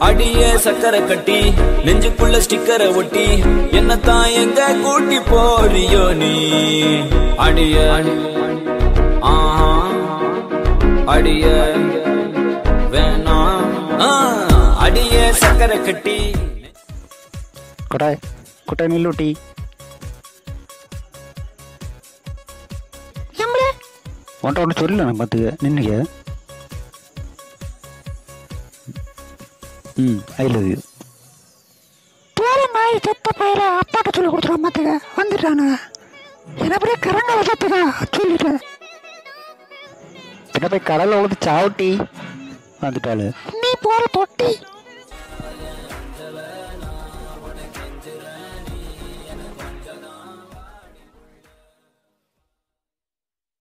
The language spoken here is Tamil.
அடியே சக்கரை கட்டி நெஞ்சுக்குள்ள ஸ்டிக்கரை ஒட்டி என்னத்தான் எங்க கூட்டி போறியோ நீ அடிய ஆஹா அடிய வேணாம் ஆ, அடியே சக்கரை கட்டி கொட்டாய் கொட்டாய் நில்லூட்டி உன்ட்ட ஒன்று சொல்லல நான் பார்த்துக்க நின்னுக்க ம் ஐ லவ் யூ பேர நாய் செத்த பயிர அப்பாட்ட சொல்லி கொடுத்துருவோம் மாத்துக்க வந்துட்டானுங்க என்ன பெரிய கரண்ட வசத்துக்கா சொல்லிட்டேன் பின்ன போய் கடலில் உழுது சாவட்டி வந்துட்டாளு நீ போற தொட்டி